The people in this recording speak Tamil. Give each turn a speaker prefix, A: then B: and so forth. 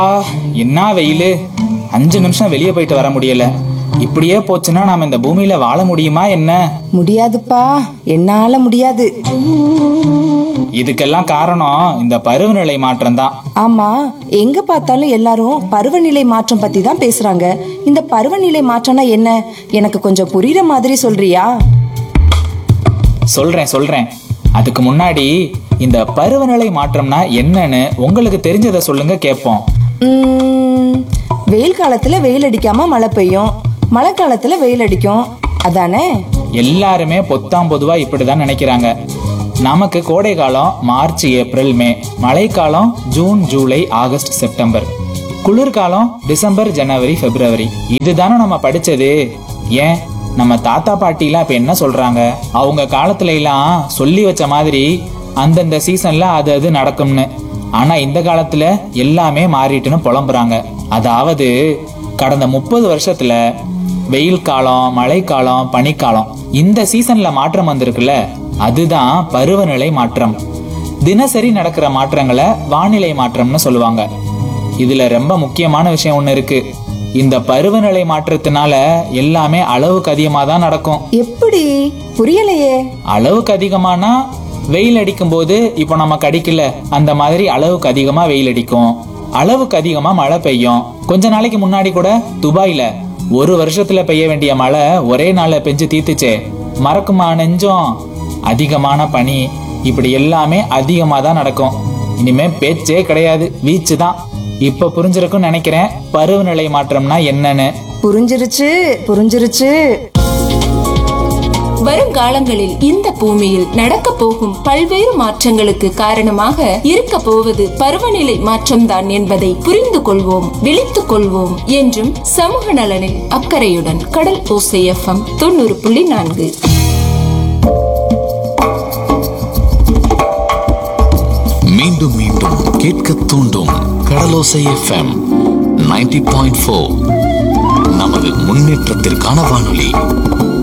A: ஆ என்ன வெயிலு அஞ்சு நிமிஷம் வெளியே போயிட்டு வர முடியல இப்படியே போச்சுன்னா நாம இந்த பூமியில வாழ முடியுமா என்ன
B: முடியாதுப்பா என்னால முடியாது
A: இதுக்கெல்லாம் காரணம் இந்த பருவநிலை மாற்றம் தான்
B: ஆமா எங்க பார்த்தாலும் எல்லாரும் பருவநிலை மாற்றம் பத்தி தான் பேசுறாங்க இந்த பருவநிலை மாற்றம்னா என்ன எனக்கு கொஞ்சம் புரியுற மாதிரி சொல்றியா
A: சொல்றேன் சொல்றேன் அதுக்கு முன்னாடி இந்த பருவநிலை மாற்றம்னா என்னன்னு உங்களுக்கு தெரிஞ்சதை சொல்லுங்க கேட்போம்
B: உம், வெயில் காலத்துல வெயில் அடிக்காம மழை பெய்யும் மழை காலத்துல வெயில் அடிக்கும் அதானே
A: எல்லாருமே பொத்தாம் பொதுவா இப்படிதான் நினைக்கிறாங்க நமக்கு கோடை காலம் மார்ச் ஏப்ரல் மே மழைக்காலம் ஜூன் ஜூலை ஆகஸ்ட் செப்டம்பர் குளிர்காலம் டிசம்பர் ஜனவரி பிப்ரவரி இதுதானே நம்ம படிச்சது ஏன் நம்ம தாத்தா பாட்டிலாம் இப்ப என்ன சொல்றாங்க அவங்க காலத்துல எல்லாம் சொல்லி வச்ச மாதிரி அந்தந்த சீசன்ல அது அது நடக்கும்னு ஆனா இந்த காலத்துல எல்லாமே மாறிட்டுன்னு புலம்புறாங்க அதாவது கடந்த முப்பது வருஷத்துல வெயில் காலம் மழைக்காலம் பனிக்காலம் இந்த சீசன்ல மாற்றம் வந்திருக்குல்ல அதுதான் பருவநிலை மாற்றம் தினசரி நடக்கிற மாற்றங்களை வானிலை மாற்றம்னு சொல்லுவாங்க இதுல ரொம்ப முக்கியமான விஷயம் ஒண்ணு இருக்கு இந்த பருவநிலை மாற்றத்தினால எல்லாமே அளவுக்கு அதிகமா தான் நடக்கும்
B: எப்படி புரியலையே
A: அளவுக்கு அதிகமானா வெயில் அடிக்கும் போது இப்போ நமக்கு அடிக்கல அந்த மாதிரி அளவுக்கு அதிகமா வெயில் அடிக்கும் அளவுக்கு அதிகமா மழை பெய்யும் கொஞ்ச நாளைக்கு முன்னாடி கூட துபாயில ஒரு வருஷத்துல பெய்ய வேண்டிய மழை ஒரே நாள்ல பெஞ்சு தீத்துச்சே மறக்குமா நெஞ்சம் அதிகமான பனி இப்படி எல்லாமே அதிகமா தான் நடக்கும் இனிமே பேச்சே கிடையாது வீச்சு தான் இப்ப புரிஞ்சிருக்கும்னு நினைக்கிறேன் பருவநிலை மாற்றம்னா என்னன்னு
B: புரிஞ்சிருச்சு புரிஞ்சிருச்சு
C: வருங்காலங்களில் இந்த பூமியில் நடக்க போகும் பல்வேறு மாற்றங்களுக்கு காரணமாக இருக்க போவது பருவநிலை மாற்றம்தான் என்பதை புரிந்து கொள்வோம் விழித்துக் கொள்வோம் என்றும் சமூக நலனில் அக்கறையுடன் கடல் ஓசை எஃப்எம் தொண்ணூறு புள்ளி நான்கு
D: மீண்டும் மீண்டும் கேட்க தூண்டும் கடலோசை எஃப்எம் 90.4 பாயிண்ட் நமது முன்னேற்றத்திற்கான வானொலி